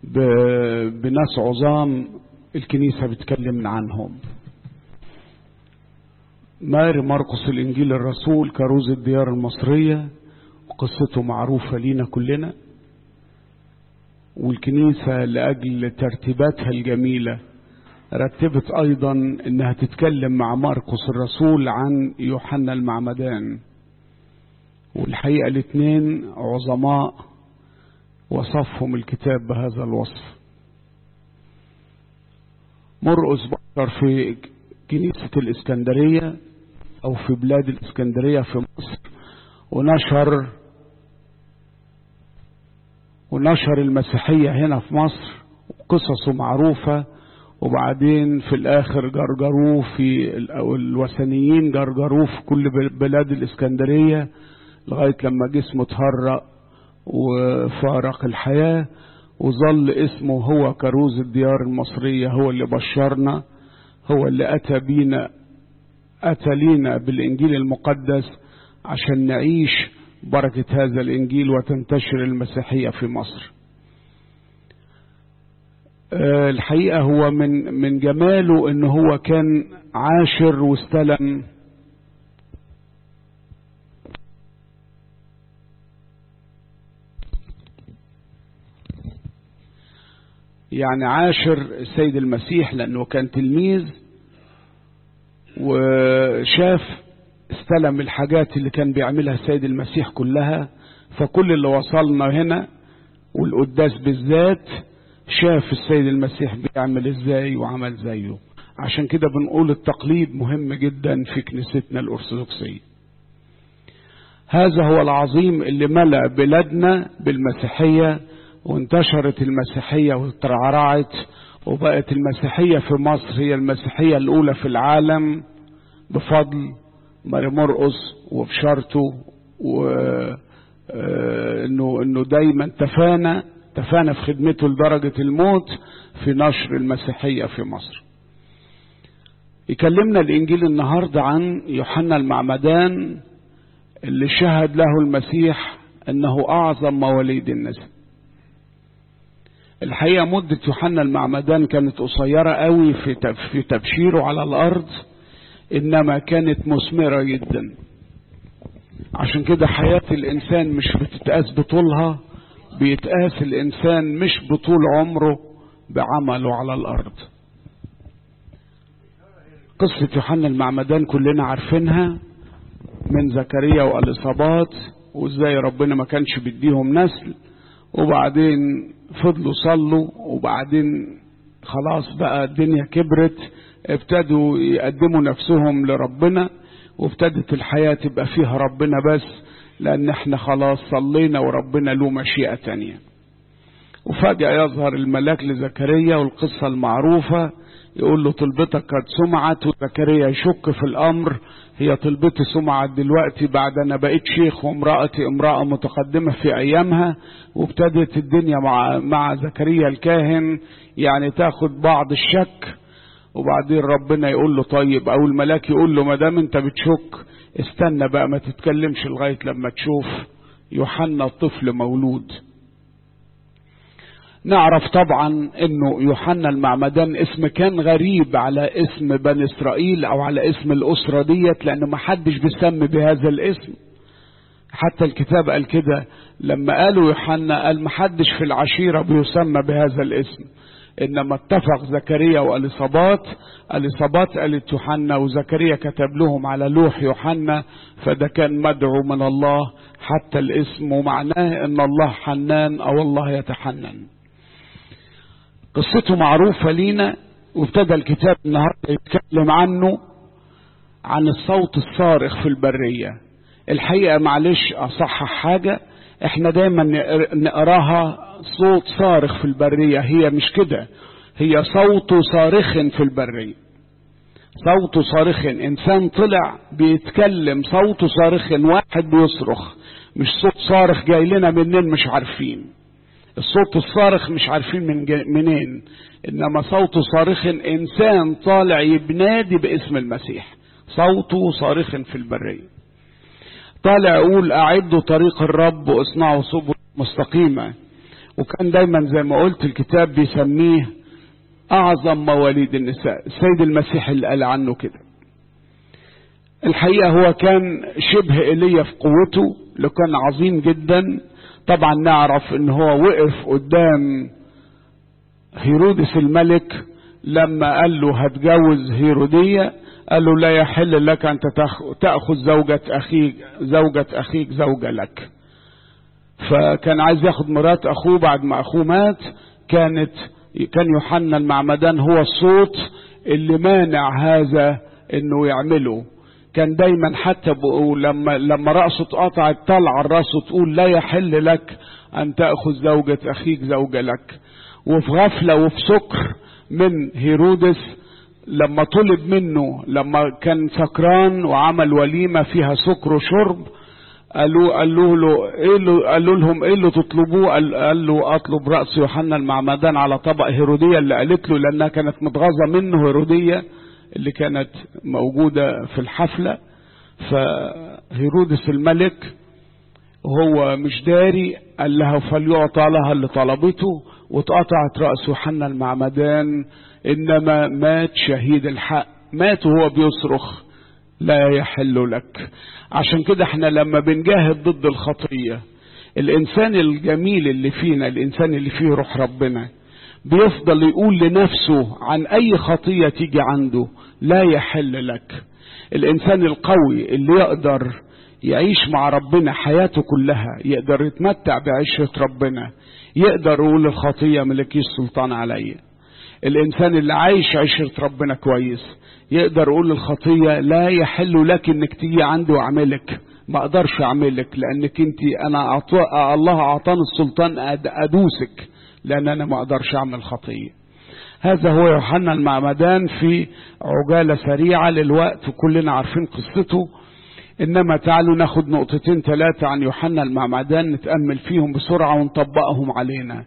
بناس عظام الكنيسة بتكلمنا عنهم ماري مرقس الإنجيل الرسول كروز الديار المصرية قصته معروفة لينا كلنا والكنيسة لأجل ترتيباتها الجميلة رتبت أيضا إنها تتكلم مع مرقس الرسول عن يوحنا المعمدان والحقيقة الاثنين عظماء وصفهم الكتاب بهذا الوصف مرقس بشر في كنيسة الإسكندرية أو في بلاد الإسكندرية في مصر ونشر ونشر المسيحية هنا في مصر قصصه معروفة وبعدين في الآخر جرجروه في الوثنيين جرجروه في كل بلاد الإسكندرية لغاية لما جسمه اتهرق وفارق الحياة وظل اسمه هو كروز الديار المصرية هو اللي بشرنا هو اللي أتى بينا أتى لينا بالإنجيل المقدس عشان نعيش بركة هذا الإنجيل وتنتشر المسيحية في مصر الحقيقة هو من من جماله إن هو كان عاشر واستلم يعني عاشر السيد المسيح لأنه كان تلميذ وشاف استلم الحاجات اللي كان بيعملها السيد المسيح كلها فكل اللي وصلنا هنا والقداس بالذات شاف السيد المسيح بيعمل ازاي وعمل زيه عشان كده بنقول التقليد مهم جدا في كنيستنا الأرثوذكسية هذا هو العظيم اللي ملأ بلادنا بالمسيحية وانتشرت المسيحية وترعرعت وبقت المسيحية في مصر هي المسيحية الأولى في العالم بفضل ماري مرقس وبشارته وانه انه دايما تفانى تفانى في خدمته لدرجة الموت في نشر المسيحية في مصر يكلمنا الإنجيل النهاردة عن يوحنا المعمدان اللي شهد له المسيح أنه أعظم مواليد النسل الحقيقة مدة يوحنا المعمدان كانت قصيرة قوي في في تبشيره على الأرض إنما كانت مثمرة جدا عشان كده حياة الإنسان مش بتتقاس بطولها بيتقاس الإنسان مش بطول عمره بعمله على الأرض قصة يوحنا المعمدان كلنا عارفينها من زكريا والإصابات وإزاي ربنا ما كانش بيديهم نسل وبعدين فضلوا صلوا وبعدين خلاص بقى الدنيا كبرت ابتدوا يقدموا نفسهم لربنا وابتدت الحياة تبقى فيها ربنا بس لأن احنا خلاص صلينا وربنا له مشيئة تانية وفجأة يظهر الملاك لزكريا والقصة المعروفة يقول له طلبتك قد سمعت وزكريا يشك في الأمر هي طلبتي سمعت دلوقتي بعد أنا بقيت شيخ وامرأتي امرأة متقدمة في أيامها وابتدت الدنيا مع, مع زكريا الكاهن يعني تاخد بعض الشك وبعدين ربنا يقول له طيب او الملاك يقول له ما دام انت بتشك استنى بقى ما تتكلمش لغايه لما تشوف يوحنا الطفل مولود نعرف طبعا انه يوحنا المعمدان اسم كان غريب على اسم بني اسرائيل او على اسم الاسره ديت لان ما حدش بيسمي بهذا الاسم حتى الكتاب قال كده لما قالوا يوحنا قال ما حدش في العشيره بيسمى بهذا الاسم انما اتفق زكريا واليصابات اليصابات قالت يوحنا وزكريا كتب لهم على لوح يوحنا فده كان مدعو من الله حتى الاسم ومعناه ان الله حنان او الله يتحنن قصته معروفة لينا وابتدى الكتاب النهاردة يتكلم عنه عن الصوت الصارخ في البرية الحقيقة معلش أصحح حاجة احنا دايما نقراها صوت صارخ في البرية هي مش كده هي صوت صارخ في البرية صوت صارخ انسان طلع بيتكلم صوت صارخ واحد بيصرخ مش صوت صارخ جاي لنا منين مش عارفين الصوت الصارخ مش عارفين من منين انما صوت صارخ انسان طالع يبنادي باسم المسيح صوته صارخ في البريه طالع يقول أعدوا طريق الرب واصنعوا سبل مستقيمة وكان دايما زي ما قلت الكتاب بيسميه أعظم مواليد النساء السيد المسيح اللي قال عنه كده الحقيقة هو كان شبه إيليا في قوته لو كان عظيم جدا طبعا نعرف ان هو وقف قدام هيرودس الملك لما قال له هتجوز هيرودية قال له لا يحل لك أن تأخذ زوجة أخيك زوجة أخيك زوجة لك فكان عايز ياخد مرات أخوه بعد ما أخوه مات كانت كان يوحنا المعمدان هو الصوت اللي مانع هذا انه يعمله كان دايما حتى لما لما راسه اتقطع طلع راسه تقول لا يحل لك ان تاخذ زوجة اخيك زوجة لك وفي غفلة وفي سكر من هيرودس لما طلب منه لما كان سكران وعمل وليمة فيها سكر وشرب قالوا قالوا له ايه اللي قالوا لهم ايه اللي تطلبوه قال, قال له اطلب راس يوحنا المعمدان على طبق هيروديه اللي قالت له لانها كانت متغاظه منه هيروديه اللي كانت موجوده في الحفله فهيرودس الملك وهو مش داري قال لها فليعطى لها اللي طلبته واتقطعت راس يوحنا المعمدان انما مات شهيد الحق مات وهو بيصرخ لا يحل لك عشان كده احنا لما بنجاهد ضد الخطية الانسان الجميل اللي فينا الانسان اللي فيه روح ربنا بيفضل يقول لنفسه عن اي خطية تيجي عنده لا يحل لك الانسان القوي اللي يقدر يعيش مع ربنا حياته كلها يقدر يتمتع بعيشة ربنا يقدر يقول الخطية ملكيش سلطان عليا الانسان اللي عايش عيشة ربنا كويس يقدر يقول للخطية لا يحل لك انك تيجي عندي واعملك ما اقدرش اعملك لانك انت انا أعطى الله اعطاني السلطان ادوسك لان انا ما اقدرش اعمل خطية هذا هو يوحنا المعمدان في عجالة سريعة للوقت وكلنا عارفين قصته انما تعالوا ناخد نقطتين ثلاثة عن يوحنا المعمدان نتأمل فيهم بسرعة ونطبقهم علينا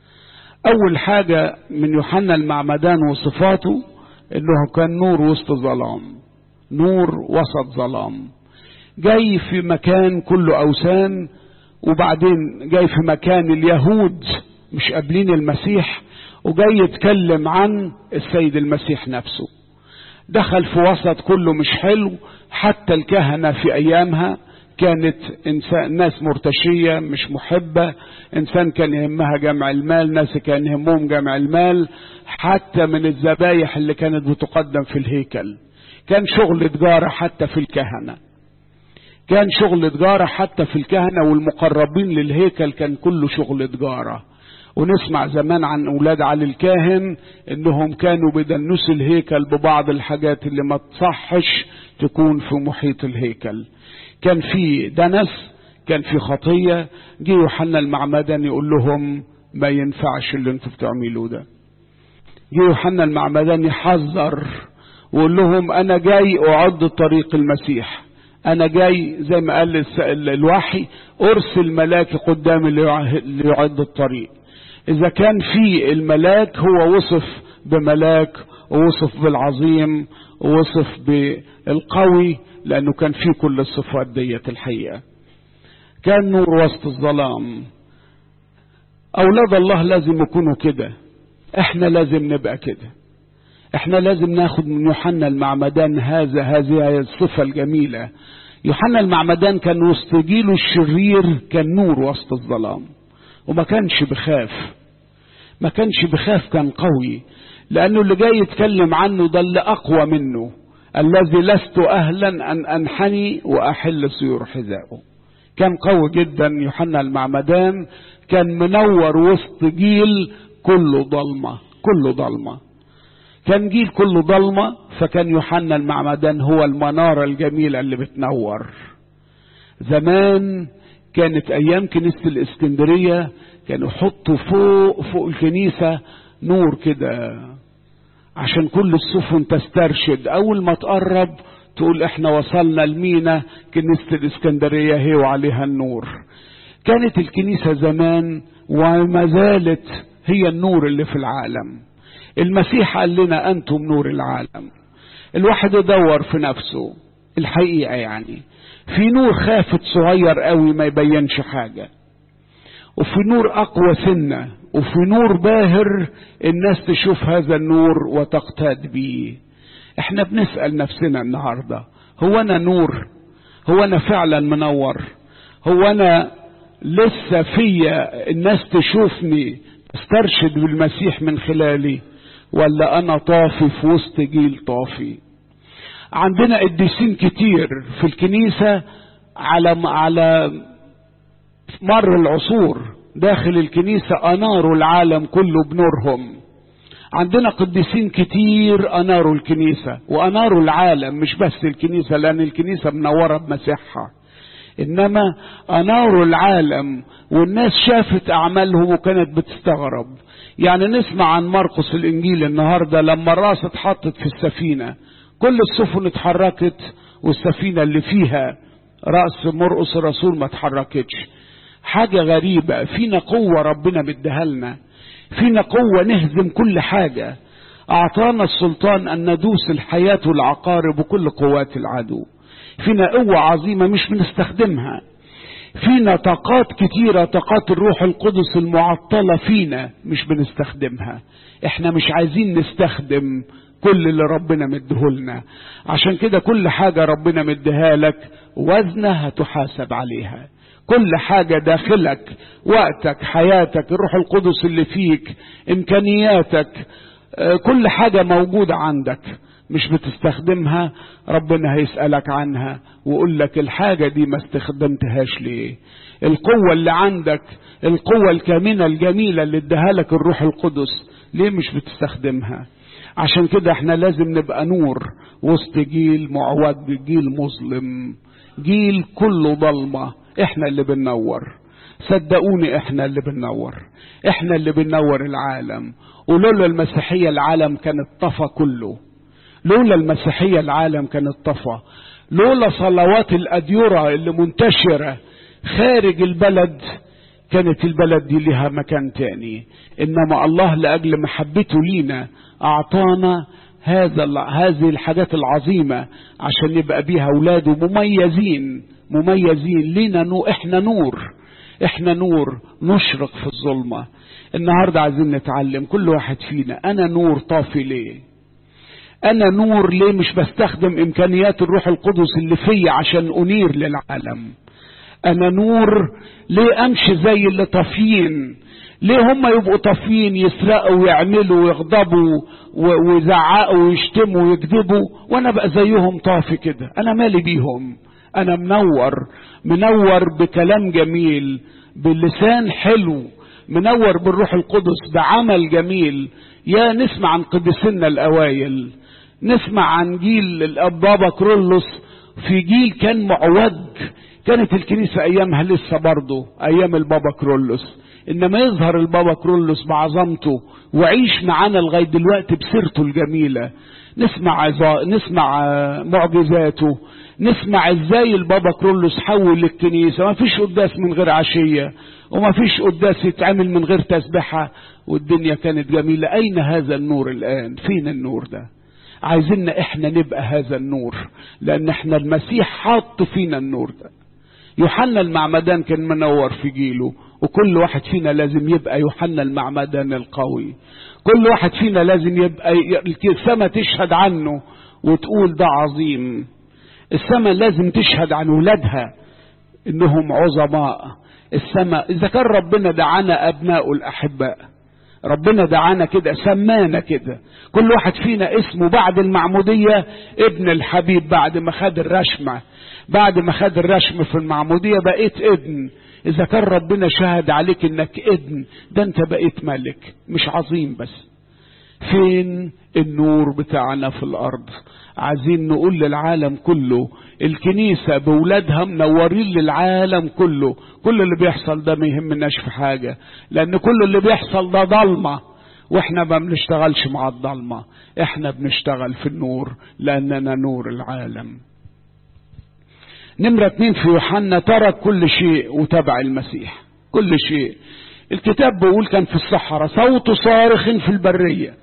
اول حاجة من يوحنا المعمدان وصفاته انه كان نور وسط ظلام نور وسط ظلام جاي في مكان كله اوثان وبعدين جاي في مكان اليهود مش قابلين المسيح وجاي يتكلم عن السيد المسيح نفسه دخل في وسط كله مش حلو حتى الكهنة في ايامها كانت إنسان ناس مرتشية مش محبة إنسان كان يهمها جمع المال ناس كان يهمهم جمع المال حتى من الذبايح اللي كانت بتقدم في الهيكل كان شغل تجارة حتى في الكهنة كان شغل تجارة حتى في الكهنة والمقربين للهيكل كان كله شغل تجارة ونسمع زمان عن أولاد علي الكاهن إنهم كانوا بدنسوا الهيكل ببعض الحاجات اللي ما تصحش تكون في محيط الهيكل كان في دنس كان في خطية جه يوحنا المعمدان يقول لهم ما ينفعش اللي انتوا بتعملوه ده جه يوحنا المعمدان يحذر ويقول لهم انا جاي اعد طريق المسيح انا جاي زي ما قال الوحي ارسل ملاكي قدامي ليعد الطريق اذا كان في الملاك هو وصف بملاك ووصف بالعظيم ووصف بالقوي لأنه كان فيه كل الصفات ديت الحقيقة كان نور وسط الظلام أولاد الله لازم يكونوا كده احنا لازم نبقى كده احنا لازم ناخد من يوحنا المعمدان هذا هذه الصفة الجميلة يوحنا المعمدان كان وسط جيله الشرير كان نور وسط الظلام وما كانش بخاف ما كانش بخاف كان قوي لأنه اللي جاي يتكلم عنه ده اللي أقوى منه الذي لست أهلا أن أنحني وأحل سيور حذائه كان قوي جدا يوحنا المعمدان كان منور وسط جيل كله ضلمة كله ضلمة كان جيل كله ضلمة فكان يوحنا المعمدان هو المنارة الجميلة اللي بتنور زمان كانت أيام كنيسة الإسكندرية كانوا يحطوا فوق فوق الكنيسة نور كده عشان كل السفن تسترشد اول ما تقرب تقول احنا وصلنا لمينا كنيسة الاسكندرية هي وعليها النور كانت الكنيسة زمان وما زالت هي النور اللي في العالم المسيح قال لنا انتم نور العالم الواحد يدور في نفسه الحقيقة يعني في نور خافت صغير قوي ما يبينش حاجة وفي نور اقوى سنة وفي نور باهر الناس تشوف هذا النور وتقتاد به احنا بنسأل نفسنا النهاردة هو انا نور هو انا فعلا منور هو انا لسه فيا الناس تشوفني تسترشد بالمسيح من خلالي ولا انا طافي في وسط جيل طافي عندنا قديسين كتير في الكنيسة على على مر العصور داخل الكنيسة أناروا العالم كله بنورهم عندنا قديسين كتير أناروا الكنيسة وأناروا العالم مش بس الكنيسة لأن الكنيسة منورة بمسيحها إنما أناروا العالم والناس شافت أعمالهم وكانت بتستغرب يعني نسمع عن مرقس الإنجيل النهاردة لما الراس اتحطت في السفينة كل السفن اتحركت والسفينة اللي فيها رأس مرقس الرسول ما اتحركتش حاجة غريبة فينا قوة ربنا مديها لنا فينا قوة نهزم كل حاجة أعطانا السلطان أن ندوس الحياة والعقارب وكل قوات العدو فينا قوة عظيمة مش بنستخدمها فينا طاقات كتيرة طاقات الروح القدس المعطلة فينا مش بنستخدمها احنا مش عايزين نستخدم كل اللي ربنا مديهولنا عشان كده كل حاجة ربنا مديها لك وزنها هتحاسب عليها كل حاجة داخلك وقتك حياتك الروح القدس اللي فيك امكانياتك كل حاجة موجودة عندك مش بتستخدمها ربنا هيسألك عنها ويقول لك الحاجة دي ما استخدمتهاش ليه القوة اللي عندك القوة الكامنة الجميلة اللي اداها لك الروح القدس ليه مش بتستخدمها عشان كده احنا لازم نبقى نور وسط جيل معوج جيل مظلم جيل كله ضلمة احنا اللي بننور صدقوني احنا اللي بننور احنا اللي بننور العالم ولولا المسيحية العالم كان طفى كله لولا المسيحية العالم كان طفى لولا صلوات الأديرة اللي منتشرة خارج البلد كانت البلد دي لها مكان تاني إنما الله لأجل محبته لينا أعطانا هذا هذه الحاجات العظيمة عشان نبقى بيها أولاده مميزين مميزين لينا نو احنا نور احنا نور نشرق في الظلمة النهاردة عايزين نتعلم كل واحد فينا انا نور طافي ليه انا نور ليه مش بستخدم امكانيات الروح القدس اللي فيا عشان انير للعالم انا نور ليه امشي زي اللي طافيين ليه هم يبقوا طافيين يسرقوا ويعملوا ويغضبوا ويزعقوا ويشتموا ويكذبوا وانا بقى زيهم طافي كده انا مالي بيهم انا منور منور بكلام جميل بلسان حلو منور بالروح القدس بعمل جميل يا نسمع عن قدسنا الاوائل نسمع عن جيل الابابا كرولوس في جيل كان معوج كانت الكنيسة ايامها لسه برضه ايام البابا كرولوس انما يظهر البابا كرولوس بعظمته وعيش معانا لغاية دلوقتي بسيرته الجميلة نسمع عظا... نسمع معجزاته نسمع ازاي البابا كرولوس حول الكنيسة ما فيش قداس من غير عشية وما فيش قداس يتعمل من غير تسبحة والدنيا كانت جميلة اين هذا النور الان فين النور ده عايزيننا احنا نبقى هذا النور لان احنا المسيح حاط فينا النور ده يوحنا المعمدان كان منور في جيله وكل واحد فينا لازم يبقى يوحنا المعمدان القوي كل واحد فينا لازم يبقى السماء تشهد عنه وتقول ده عظيم السماء لازم تشهد عن ولادها انهم عظماء السماء اذا كان ربنا دعانا ابناء الاحباء ربنا دعانا كده سمانا كده كل واحد فينا اسمه بعد المعمودية ابن الحبيب بعد ما خد الرشمة بعد ما خد الرشم في المعمودية بقيت ابن اذا كان ربنا شهد عليك انك ابن ده انت بقيت ملك مش عظيم بس فين النور بتاعنا في الارض عايزين نقول للعالم كله الكنيسة بولادها منورين للعالم كله كل اللي بيحصل ده ما يهمناش في حاجة لان كل اللي بيحصل ده ضلمة واحنا ما بنشتغلش مع الضلمة احنا بنشتغل في النور لاننا نور العالم نمرة اتنين في يوحنا ترك كل شيء وتبع المسيح كل شيء الكتاب بيقول كان في الصحراء صوت صارخ في البرية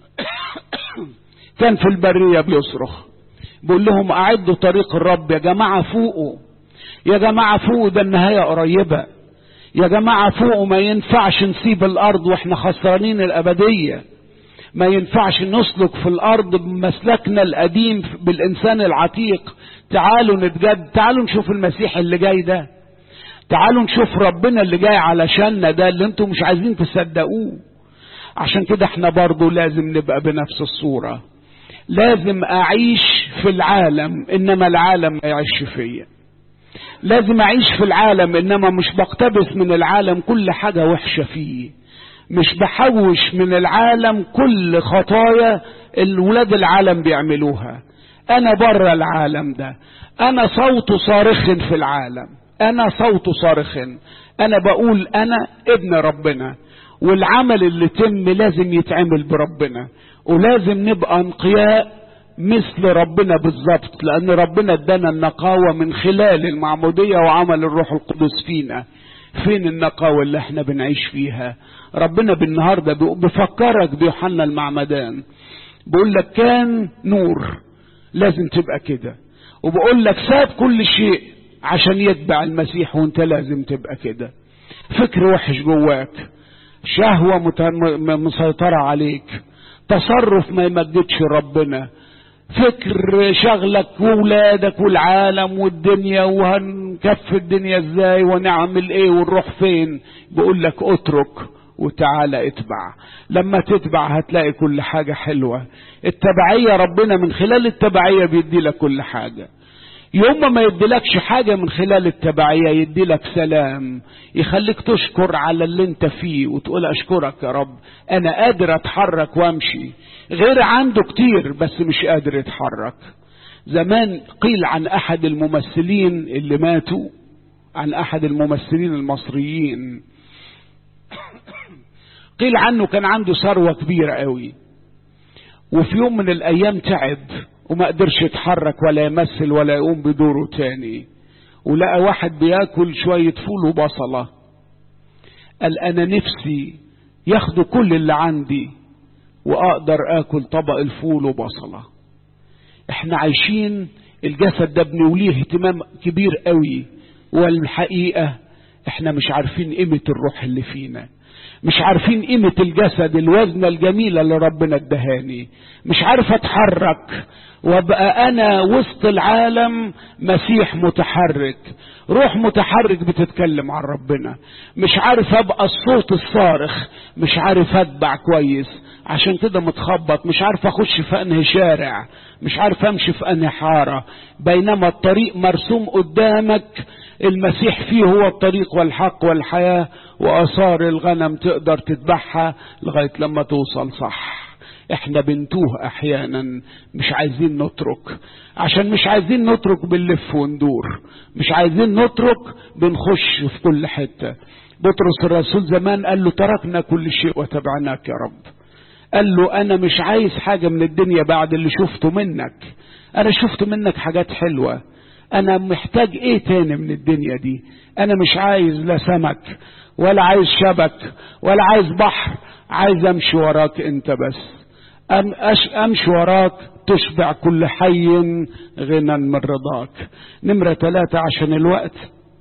كان في البرية بيصرخ بيقول لهم أعدوا طريق الرب يا جماعة فوقوا يا جماعة فوقوا ده النهاية قريبة يا جماعة فوق ما ينفعش نسيب الأرض وإحنا خسرانين الأبدية ما ينفعش نسلك في الأرض بمسلكنا القديم بالإنسان العتيق تعالوا نتجد تعالوا نشوف المسيح اللي جاي ده تعالوا نشوف ربنا اللي جاي علشاننا ده اللي انتم مش عايزين تصدقوه عشان كده احنا برضو لازم نبقى بنفس الصورة لازم اعيش في العالم انما العالم ما يعيش فيا لازم اعيش في العالم انما مش بقتبس من العالم كل حاجة وحشة فيه مش بحوش من العالم كل خطايا الولاد العالم بيعملوها انا بره العالم ده انا صوت صارخ في العالم انا صوت صارخ انا بقول انا ابن ربنا والعمل اللي تم لازم يتعمل بربنا ولازم نبقى انقياء مثل ربنا بالظبط لان ربنا ادانا النقاوة من خلال المعمودية وعمل الروح القدس فينا فين النقاوة اللي احنا بنعيش فيها ربنا بالنهاردة بيفكرك بيوحنا المعمدان بيقول لك كان نور لازم تبقى كده وبقول لك ساب كل شيء عشان يتبع المسيح وانت لازم تبقى كده فكر وحش جواك شهوة مسيطرة عليك تصرف ما يمجدش ربنا فكر شغلك وولادك والعالم والدنيا وهنكف الدنيا ازاي ونعمل ايه ونروح فين بقول لك اترك وتعالى اتبع لما تتبع هتلاقي كل حاجة حلوة التبعية ربنا من خلال التبعية بيدي لك كل حاجة يوم ما يديلكش حاجة من خلال التبعية يديلك سلام يخليك تشكر على اللي انت فيه وتقول اشكرك يا رب انا قادر اتحرك وامشي غير عنده كتير بس مش قادر يتحرك زمان قيل عن احد الممثلين اللي ماتوا عن احد الممثلين المصريين قيل عنه كان عنده ثروة كبيرة قوي وفي يوم من الايام تعب وما قدرش يتحرك ولا يمثل ولا يقوم بدوره تاني ولقى واحد بياكل شوية فول وبصلة قال انا نفسي ياخدوا كل اللي عندي واقدر اكل طبق الفول وبصلة احنا عايشين الجسد ده بنوليه اهتمام كبير قوي والحقيقة احنا مش عارفين قيمة الروح اللي فينا مش عارفين قيمة الجسد الوزنة الجميلة اللي ربنا ادهاني مش عارف اتحرك وابقى انا وسط العالم مسيح متحرك روح متحرك بتتكلم عن ربنا مش عارف ابقى الصوت الصارخ مش عارف اتبع كويس عشان كده متخبط مش عارف اخش في انهي شارع مش عارف امشي في انهي حارة بينما الطريق مرسوم قدامك المسيح فيه هو الطريق والحق والحياة وآثار الغنم تقدر تتبعها لغاية لما توصل صح احنا بنتوه احيانا مش عايزين نترك عشان مش عايزين نترك بنلف وندور مش عايزين نترك بنخش في كل حتة بطرس الرسول زمان قال له تركنا كل شيء وتبعناك يا رب قال له انا مش عايز حاجة من الدنيا بعد اللي شفته منك انا شفت منك حاجات حلوة انا محتاج ايه تاني من الدنيا دي انا مش عايز لا سمك ولا عايز شبك ولا عايز بحر عايز امشي وراك انت بس أم أش امشي وراك تشبع كل حي غنى من رضاك نمرة ثلاثة عشان الوقت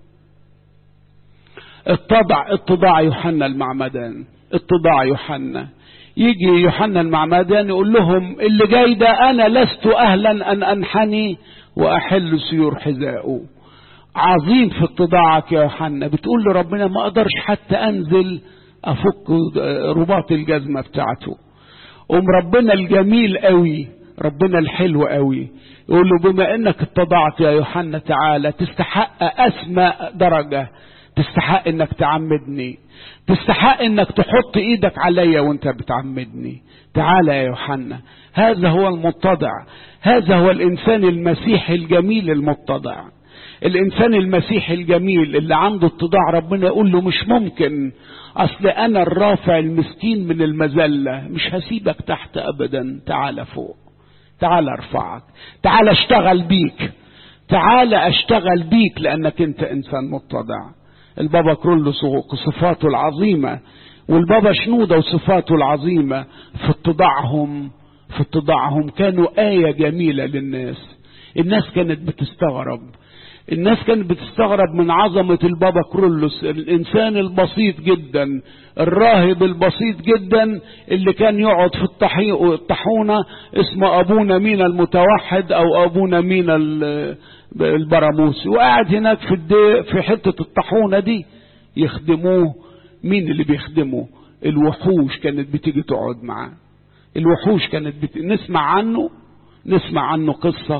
اتضع اتضاع يوحنا المعمدان اتضاع يوحنا يجي يوحنا المعمدان يقول لهم اللي جاي ده انا لست اهلا ان انحني واحل سيور حذائه عظيم في اتضاعك يا يوحنا بتقول لربنا ما اقدرش حتى انزل افك رباط الجزمة بتاعته قوم ربنا الجميل قوي ربنا الحلو قوي يقول له بما انك اتضعت يا يوحنا تعالى تستحق اسمى درجة تستحق انك تعمدني تستحق انك تحط ايدك عليا وانت بتعمدني تعالى يا يوحنا هذا هو المتضع هذا هو الانسان المسيحي الجميل المتضع الانسان المسيحي الجميل اللي عنده اتضاع ربنا يقول له مش ممكن اصل انا الرافع المسكين من المذلة مش هسيبك تحت ابدا تعال فوق تعال ارفعك تعال اشتغل بيك تعال اشتغل بيك لانك انت انسان متضع البابا كرولوس صفاته العظيمة والبابا شنودة وصفاته العظيمة في اتضاعهم في اتضاعهم كانوا آية جميلة للناس الناس كانت بتستغرب الناس كانت بتستغرب من عظمة البابا كرولوس الإنسان البسيط جدا الراهب البسيط جدا اللي كان يقعد في الطحونة اسمه أبونا مينا المتوحد أو أبونا مينا البراموسي وقاعد هناك في الدي في حتة الطحونة دي يخدموه مين اللي بيخدمه الوحوش كانت بتيجي تقعد معاه الوحوش كانت بت... نسمع عنه نسمع عنه قصة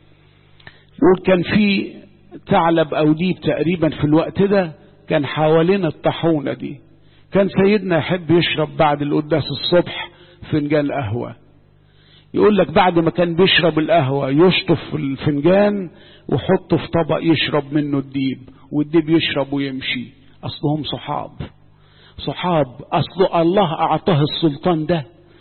وكان في ثعلب أو ديب تقريبا في الوقت ده كان حوالين الطاحونة دي كان سيدنا يحب يشرب بعد القداس الصبح فنجان قهوة يقول لك بعد ما كان بيشرب القهوة يشطف الفنجان وحطه في طبق يشرب منه الديب والديب يشرب ويمشي أصلهم صحاب صحاب أصله الله أعطاه السلطان ده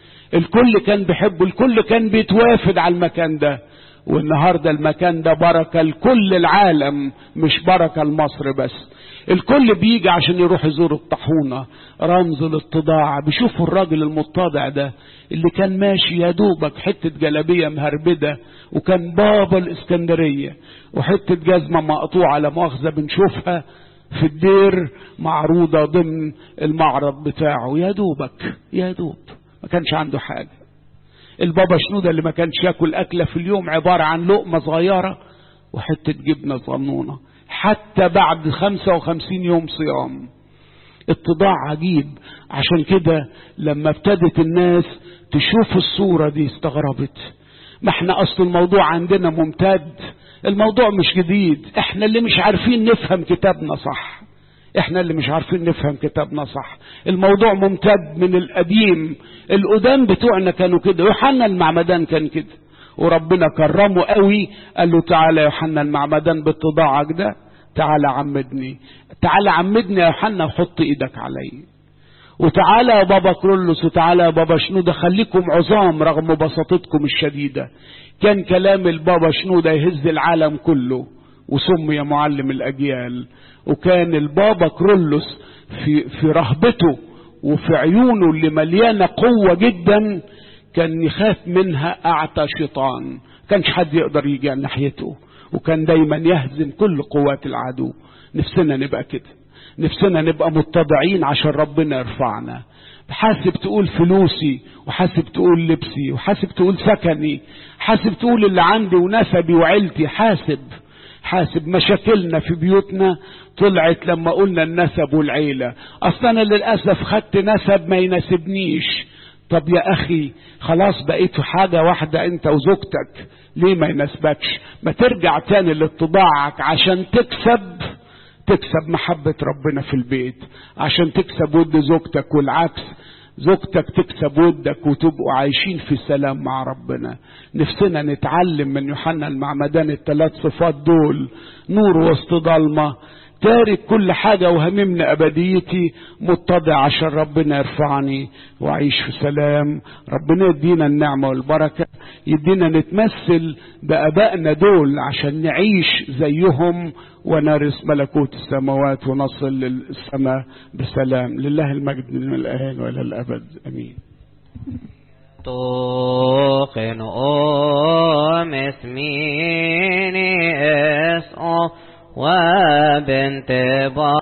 الكل كان بيحبه الكل كان بيتوافد على المكان ده والنهارده المكان ده بركه لكل العالم مش بركه لمصر بس الكل بيجي عشان يروح يزور الطاحونه رمز الاتضاع بيشوفوا الراجل المتضع ده اللي كان ماشي يا دوبك حته جلابيه مهربده وكان بابا الاسكندريه وحته جزمه مقطوعه لا مؤاخذه بنشوفها في الدير معروضه ضمن المعرض بتاعه يا دوبك يا دوب ما كانش عنده حاجه البابا شنودة اللي ما كانش ياكل أكلة في اليوم عبارة عن لقمة صغيرة وحتة جبنة صنونة حتى بعد خمسة وخمسين يوم صيام اتضاع عجيب عشان كده لما ابتدت الناس تشوف الصورة دي استغربت ما احنا اصل الموضوع عندنا ممتد الموضوع مش جديد احنا اللي مش عارفين نفهم كتابنا صح احنا اللي مش عارفين نفهم كتابنا صح الموضوع ممتد من القديم القدام بتوعنا كانوا كده يوحنا المعمدان كان كده وربنا كرمه قوي قال له تعالى يا يوحنا المعمدان باتضاعك ده تعالى عمدني تعالى عمدني يا يوحنا وحط ايدك علي وتعالى يا بابا كرولوس وتعالى يا بابا شنودة خليكم عظام رغم بساطتكم الشديدة كان كلام البابا شنودة يهز العالم كله وسمي معلم الأجيال وكان البابا كرولوس في, في رهبته وفي عيونه اللي مليانة قوة جدا كان يخاف منها أعتى شيطان كانش حد يقدر يجي عن ناحيته وكان دايما يهزم كل قوات العدو نفسنا نبقى كده نفسنا نبقى متضعين عشان ربنا يرفعنا حاسب تقول فلوسي وحاسب تقول لبسي وحاسب تقول سكني حاسب تقول اللي عندي ونسبي وعيلتي حاسب حاسب مشاكلنا في بيوتنا طلعت لما قلنا النسب والعيلة أصلا أنا للأسف خدت نسب ما يناسبنيش طب يا أخي خلاص بقيت حاجة واحدة أنت وزوجتك ليه ما يناسبكش ما ترجع تاني لاتضاعك عشان تكسب تكسب محبة ربنا في البيت عشان تكسب ود زوجتك والعكس زوجتك تكسب ودك وتبقوا عايشين في سلام مع ربنا نفسنا نتعلم من يوحنا المعمدان الثلاث صفات دول نور وسط ضلمة تارك كل حاجة وهممنا أبديتي متضع عشان ربنا يرفعني وأعيش في سلام ربنا يدينا النعمة والبركة يدينا نتمثل بأبائنا دول عشان نعيش زيهم ونرث ملكوت السماوات ونصل للسماء بسلام لله المجد من الآن وإلى الأبد أمين توقن أم اسميني اسأ وبنت